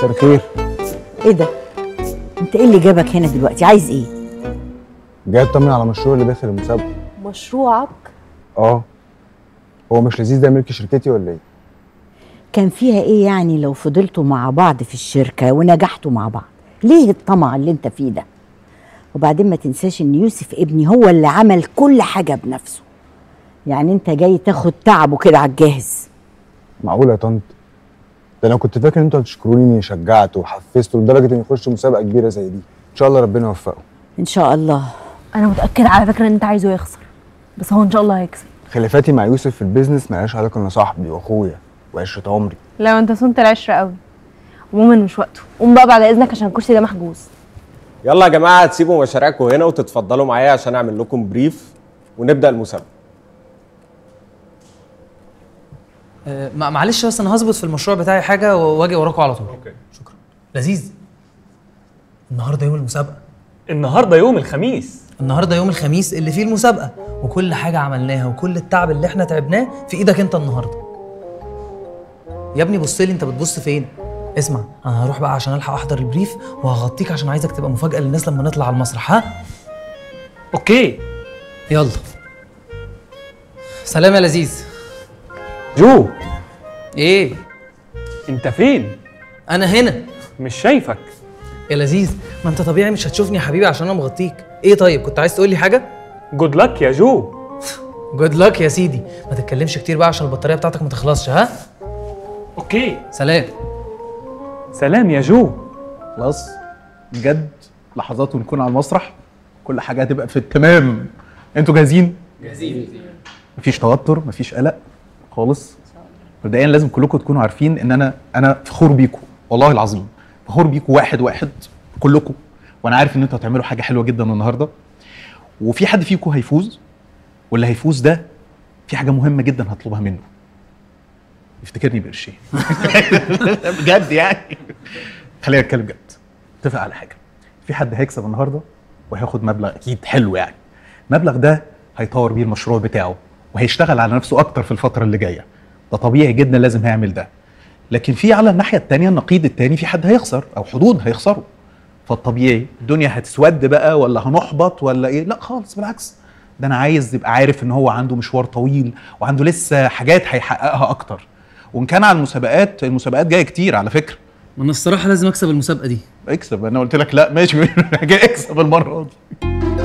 مساء الخير ايه ده انت ايه اللي جابك هنا دلوقتي عايز ايه جاي اطمن على مشروع اللي داخل المسابقه مشروعك اه هو مش لذيذ ده ملك شركتي ولا ايه كان فيها ايه يعني لو فضلتوا مع بعض في الشركه ونجحتوا مع بعض ليه الطمع اللي انت فيه ده وبعدين ما تنساش ان يوسف ابني هو اللي عمل كل حاجه بنفسه يعني انت جاي تاخد تعبه كده على الجاهز معقول يا طنط ده انا كنت فاكر ان انتوا هتشكروني اني شجعته وحفزته لدرجه اني يخش مسابقه كبيره زي دي ان شاء الله ربنا يوفقه ان شاء الله انا متاكده على فكره ان انت عايزه يخسر بس هو ان شاء الله هيكسب خلافاتي مع يوسف في البيزنس ملهاش علاقه انه صاحبي واخويا وعشره عمري لو انت صنت العشره قوي عموما مش وقته قوم بقى بعد اذنك عشان الكرسي ده محجوز يلا يا جماعه تسيبوا مشاريعكم هنا وتتفضلوا معايا عشان اعمل لكم بريف ونبدا المسابقه آه، مع- معلش بس انا هظبط في المشروع بتاعي حاجه و- واجي وراكم على طول اوكي شكرا لذيذ النهارده يوم المسابقه النهارده يوم الخميس النهارده يوم الخميس اللي فيه المسابقه وكل حاجه عملناها وكل التعب اللي احنا تعبناه في ايدك انت النهارده يا ابني بص لي انت بتبص فين اسمع انا هروح بقى عشان الحق احضر البريف وهغطيك عشان عايزك تبقى مفاجاه للناس لما نطلع على المسرح ها اوكي يلا سلام يا لذيذ جو ايه انت فين انا هنا مش شايفك يا لذيذ ما انت طبيعي مش هتشوفني يا حبيبي عشان انا مغطيك ايه طيب كنت عايز تقول لي حاجه جود لك يا جو جود لك يا سيدي ما تتكلمش كتير بقى عشان البطاريه بتاعتك ما تخلصش ها اوكي سلام سلام يا جو خلاص بجد لحظات ونكون على المسرح كل حاجه هتبقى في التمام انتوا جاهزين جاهزين مفيش توتر مفيش قلق خالص مبدئيا لازم كلكم تكونوا عارفين ان انا انا فخور بيكم والله العظيم فخور بيكم واحد واحد كلكم وانا عارف ان انتوا هتعملوا حاجه حلوه جدا النهارده وفي حد فيكم هيفوز واللي هيفوز ده في حاجه مهمه جدا هطلبها منه يفتكرني بقرشين بجد يعني خلينا نتكلم جد اتفق على حاجه في حد هيكسب النهارده وهياخد مبلغ اكيد حلو يعني المبلغ ده هيطور بيه المشروع بتاعه وهيشتغل على نفسه اكتر في الفتره اللي جايه ده طبيعي جدا لازم هيعمل ده لكن في على الناحيه الثانيه النقيض الثاني في حد هيخسر او حدود هيخسروا فالطبيعي الدنيا هتسود بقى ولا هنحبط ولا ايه لا خالص بالعكس ده انا عايز يبقى عارف ان هو عنده مشوار طويل وعنده لسه حاجات هيحققها اكتر وان كان على المسابقات المسابقات جايه كتير على فكره ما انا الصراحه لازم اكسب المسابقه دي اكسب انا قلت لك لا ماشي جاي اكسب المره دي